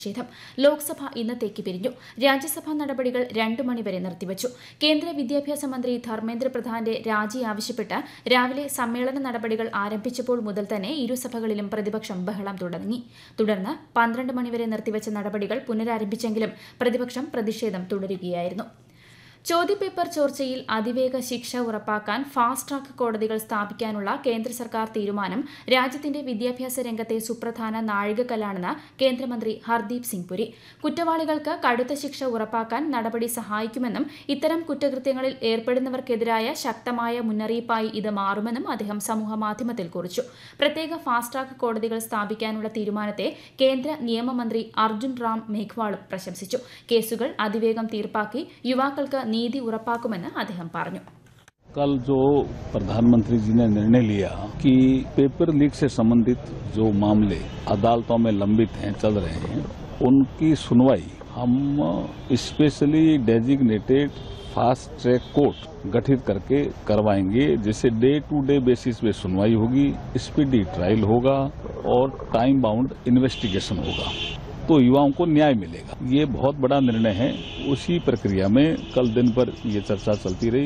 പ്രതിഷേധം ലോക്സഭ ഇന്നത്തേക്ക് പിരിഞ്ഞു രാജ്യസഭാ നടപടികൾ രണ്ടു മണിവരെ നിർത്തിവച്ചു കേന്ദ്ര വിദ്യാഭ്യാസ മന്ത്രി ധർമ്മേന്ദ്ര പ്രധാന്റെ രാജി ആവശ്യപ്പെട്ട് രാവിലെ സമ്മേളന നടപടികൾ ആരംഭിച്ചപ്പോൾ മുതൽ തന്നെ ഇരുസഭകളിലും പ്രതിപക്ഷം ബഹളം തുടങ്ങി തുടർന്ന് പന്ത്രണ്ട് മണിവരെ നിർത്തിവച്ച നടപടികൾ പുനരാരംഭിച്ചെങ്കിലും പ്രതിപക്ഷം പ്രതിഷേധം തുടരുകയായിരുന്നു ചോദ്യപേപ്പർ ചോർച്ചയിൽ അതിവേഗ ശിക്ഷ ഉറപ്പാക്കാൻ ഫാസ്റ്റ് ട്രാക്ക് കോടതികൾ സ്ഥാപിക്കാനുള്ള കേന്ദ്ര സർക്കാർ തീരുമാനം രാജ്യത്തിന്റെ വിദ്യാഭ്യാസ രംഗത്തെ സുപ്രധാന നാഴികക്കല്ലാണെന്ന് കേന്ദ്രമന്ത്രി ഹർദീപ് സിംഗ് പുരി കുറ്റവാളികൾക്ക് കടുത്ത ശിക്ഷ ഉറപ്പാക്കാൻ നടപടി സഹായിക്കുമെന്നും ഇത്തരം കുറ്റകൃത്യങ്ങളിൽ ഏർപ്പെടുന്നവർക്കെതിരായ ശക്തമായ മുന്നറിയിപ്പായി ഇത് മാറുമെന്നും അദ്ദേഹം സമൂഹമാധ്യമത്തിൽ കുറിച്ചു പ്രത്യേക ഫാസ്റ്റ് ട്രാക്ക് കോടതികൾ സ്ഥാപിക്കാനുള്ള തീരുമാനത്തെ കേന്ദ്ര നിയമമന്ത്രി അർജുൻ റാം മേഘ്വാളും പ്രശംസിച്ചു കേസുകൾ അതിവേഗം തീർപ്പാക്കി യുവാക്കൾക്ക് നീതി ഉറപ്പാക്കുമെന്ന് അദ്ദേഹം പറഞ്ഞു कल जो प्रधानमंत्री जी ने निर्णय लिया कि पेपर लीक से संबंधित जो मामले अदालतों में लंबित हैं चल रहे हैं उनकी सुनवाई हम specially designated fast track court गठित करके करवाएंगे जिससे डे टू डे बेसिस पे सुनवाई होगी स्पीडी ट्रायल होगा और टाइम बाउंड इन्वेस्टिगेशन होगा तो युवाओं को न्याय मिलेगा ये बहुत बड़ा निर्णय है उसी प्रक्रिया में कल दिन भर ये चर्चा चलती रही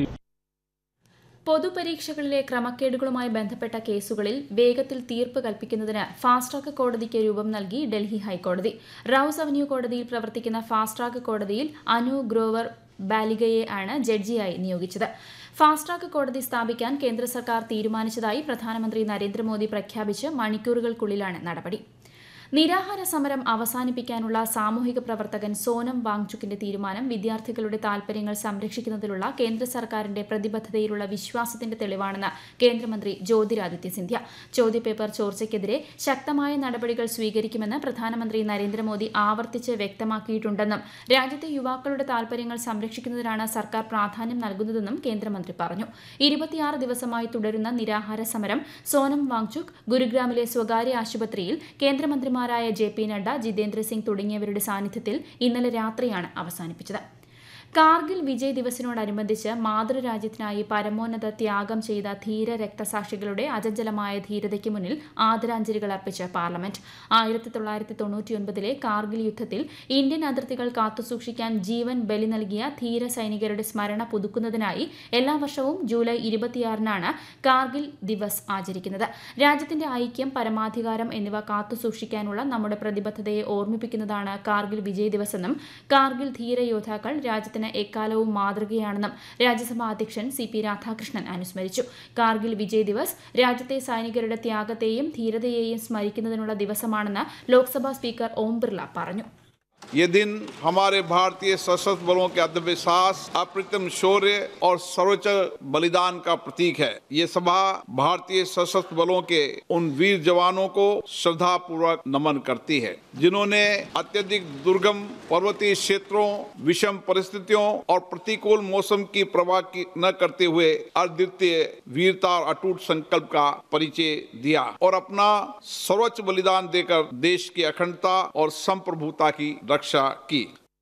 പൊതുപരീക്ഷകളിലെ ക്രമക്കേടുകളുമായി ബന്ധപ്പെട്ട കേസുകളിൽ വേഗത്തിൽ തീർപ്പ് കൽപ്പിക്കുന്നതിന് ഫാസ്റ്റ് ട്രാക്ക് കോടതിക്ക് രൂപം നൽകി ഡൽഹി ഹൈക്കോടതി റൌസ് അവന്യൂ കോടതിയിൽ പ്രവർത്തിക്കുന്ന ഫാസ്റ്റ് ട്രാക്ക് കോടതിയിൽ അനു ഗ്രോവർ ബാലികയെ ആണ് ജഡ്ജിയായി നിയോഗിച്ചത് ഫാസ്റ്റ് ട്രാക്ക് കോടതി സ്ഥാപിക്കാൻ കേന്ദ്ര സർക്കാർ തീരുമാനിച്ചതായി പ്രധാനമന്ത്രി നരേന്ദ്രമോദി പ്രഖ്യാപിച്ച് മണിക്കൂറുകൾക്കുള്ളിലാണ് നടപടി നിരാഹാര സമരം അവസാനിപ്പിക്കാനുള്ള സാമൂഹിക പ്രവർത്തകൻ സോനം വാങ്ചുക്കിന്റെ തീരുമാനം വിദ്യാർത്ഥികളുടെ താൽപര്യങ്ങൾ സംരക്ഷിക്കുന്നതിലുള്ള കേന്ദ്ര സർക്കാരിന്റെ പ്രതിബദ്ധതയിലുള്ള വിശ്വാസത്തിന്റെ തെളിവാണെന്ന് കേന്ദ്രമന്ത്രി ജ്യോതിരാദിത്യ സിന്ധ്യ ചോദ്യപേപ്പർ ചോർച്ചയ്ക്കെതിരെ ശക്തമായ നടപടികൾ സ്വീകരിക്കുമെന്ന് പ്രധാനമന്ത്രി നരേന്ദ്രമോദി ആവർത്തിച്ച് വ്യക്തമാക്കിയിട്ടുണ്ടെന്നും രാജ്യത്തെ യുവാക്കളുടെ താൽപര്യങ്ങൾ സംരക്ഷിക്കുന്നതിനാണ് സർക്കാർ പ്രാധാന്യം നൽകുന്നതെന്നും കേന്ദ്രമന്ത്രി പറഞ്ഞു ഇരുപത്തിയാറ് ദിവസമായി തുടരുന്ന നിരാഹാര സമരം സോനം വാങ്ചുക് ഗുരുഗ്രാമിലെ സ്വകാര്യ ആശുപത്രിയിൽ കേന്ദ്രമന്ത്രി മന്ത്രിമാരായ ജെ പി നഡ്ഡ ജിതേന്ദ്ര സിംഗ് തുടങ്ങിയവരുടെ സാന്നിധ്യത്തിൽ ഇന്നലെ രാത്രിയാണ് അവസാനിപ്പിച്ചത് കാർഗിൽ വിജയ് ദിവസിനോടനുബന്ധിച്ച് മാതൃരാജ്യത്തിനായി പരമോന്നത ത്യാഗം ചെയ്ത ധീര രക്തസാക്ഷികളുടെ അജഞ്ചലമായ ധീരതയ്ക്ക് മുന്നിൽ ആദരാഞ്ജലികൾ അർപ്പിച്ച് പാർലമെന്റ് ആയിരത്തി തൊള്ളായിരത്തി തൊണ്ണൂറ്റിയൊൻപതിലെ കാർഗിൽ യുദ്ധത്തിൽ ഇന്ത്യൻ അതിർത്തികൾ കാത്തുസൂക്ഷിക്കാൻ ജീവൻ ബലി നൽകിയ ധീര സൈനികരുടെ സ്മരണ പുതുക്കുന്നതിനായി എല്ലാ വർഷവും ജൂലൈ ഇരുപത്തിയാറിനാണ് കാർഗിൽ ദിവസ് ആചരിക്കുന്നത് രാജ്യത്തിന്റെ ഐക്യം പരമാധികാരം എന്നിവ കാത്തുസൂക്ഷിക്കാനുള്ള നമ്മുടെ പ്രതിബദ്ധതയെ ഓർമ്മിപ്പിക്കുന്നതാണ് കാർഗിൽ വിജയ് ദിവസെന്നും കാർഗിൽ ധീര യോദ്ധാക്കൾ രാജ്യത്തിന് എക്കാലവും മാതൃകയാണെന്നും രാജ്യസഭാ അധ്യക്ഷൻ സി പി രാധാകൃഷ്ണൻ അനുസ്മരിച്ചു കാർഗിൽ വിജയ് ദിവസ് രാജ്യത്തെ സൈനികരുടെ ത്യാഗത്തെയും ധീരതയെയും സ്മരിക്കുന്നതിനുള്ള ദിവസമാണെന്ന് ലോക്സഭാ സ്പീക്കർ ഓം ബിർള പറഞ്ഞു ये दिन हमारे भारतीय सशस्त्र बलों के आत्मविश्वास अप्रतिम शौर्य और सर्वोच्च बलिदान का प्रतीक है ये सभा भारतीय सशस्त्र बलों के उन वीर जवानों को श्रद्धा पूर्वक नमन करती है जिन्होंने अत्यधिक दुर्गम पर्वतीय क्षेत्रों विषम परिस्थितियों और प्रतिकूल मौसम की प्रवाह की न करते हुए अद्वितीय वीरता और अटूट संकल्प का परिचय दिया और अपना सर्वोच्च बलिदान देकर देश की अखंडता और संप्रभुता की रक्षा की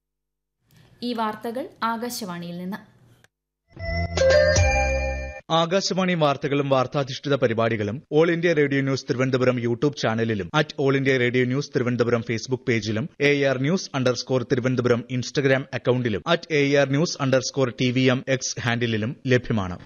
ഈ വാർത്തകൾ ആകാശവാണിയിൽ നിന്ന് ആകാശവാണി വാർത്തകളും വാർത്താധിഷ്ഠിത പരിപാടികളും All India Radio news Thiruvananthapuram YouTube ചാനലിലും at All India Radio news Thiruvananthapuram Facebook പേജിലും A R news underscore Thiruvananthapuram Instagram അക്കൌണ്ടിലും at A R news underscore T V M X ഹാൻഡിലും ലഭ്യമാണ്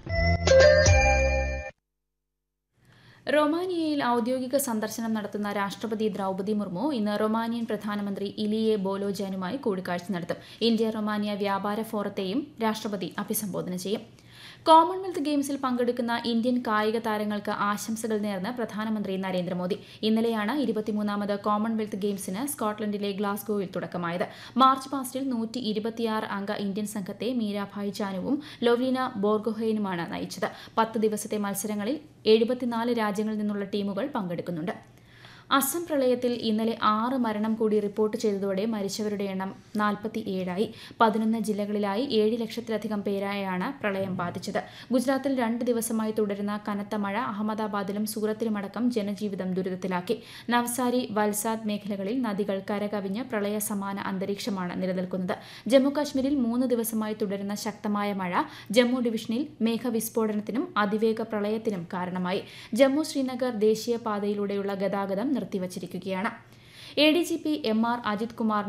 റൊമാനിയയിൽ ഔദ്യോഗിക സന്ദർശനം നടത്തുന്ന രാഷ്ട്രപതി ദ്രൌപതി മുർമു ഇന്ന് റൊമാനിയൻ പ്രധാനമന്ത്രി ഇലിയെ ബോലോജാനുമായി കൂടിക്കാഴ്ച നടത്തും ഇന്ത്യ റൊമാനിയ വ്യാപാര ഫോറത്തെയും രാഷ്ട്രപതി അഭിസംബോധന ചെയ്യും കോമൺവെൽത്ത് ഗെയിംസിൽ പങ്കെടുക്കുന്ന ഇന്ത്യൻ കായിക താരങ്ങൾക്ക് ആശംസകൾ നേർന്ന് പ്രധാനമന്ത്രി നരേന്ദ്രമോദി ഇന്നലെയാണ് ഇരുപത്തിമൂന്നാമത് കോമൺവെൽത്ത് ഗെയിംസിന് സ്കോട്ട്ലൻഡിലെ ഗ്ലാസ്ഗോയിൽ തുടക്കമായത് മാർച്ച് പാസ്റ്റിൽ നൂറ്റി ഇരുപത്തിയാറ് അംഗ ഇന്ത്യൻ സംഘത്തെ മീരാഭായ് ചാനുവും ലൊവ്ലീന ബോർഗോഹെനുമാണ് നയിച്ചത് പത്ത് ദിവസത്തെ മത്സരങ്ങളിൽ എഴുപത്തിനാല് രാജ്യങ്ങളിൽ നിന്നുള്ള ടീമുകൾ പങ്കെടുക്കുന്നുണ്ട് അസം പ്രളയത്തിൽ ഇന്നലെ ആറ് മരണം കൂടി റിപ്പോർട്ട് ചെയ്തതോടെ മരിച്ചവരുടെ എണ്ണം നാൽപ്പത്തി ഏഴായി പതിനൊന്ന് ജില്ലകളിലായി ഏഴ് ലക്ഷത്തിലധികം പേരായാണ് പ്രളയം ബാധിച്ചത് ഗുജറാത്തിൽ രണ്ട് ദിവസമായി തുടരുന്ന കനത്ത മഴ അഹമ്മദാബാദിലും സൂറത്തിലുമടക്കം ജനജീവിതം ദുരിതത്തിലാക്കി നവസാരി വൽസാദ് മേഖലകളിൽ നദികൾ കരകവിഞ്ഞ് പ്രളയ സമാന അന്തരീക്ഷമാണ് നിലനിൽക്കുന്നത് ജമ്മുകാശ്മീരിൽ മൂന്ന് ദിവസമായി തുടരുന്ന ശക്തമായ മഴ ജമ്മു ഡിവിഷനിൽ മേഘവിസ്ഫോടനത്തിനും അതിവേഗ പ്രളയത്തിനും കാരണമായി ജമ്മു ശ്രീനഗർ ദേശീയ പാതയിലൂടെയുള്ള ഗതാഗതം നിർത്തിവച്ചിരിക്കുകയാണ് A D G P M R Ajith Kumar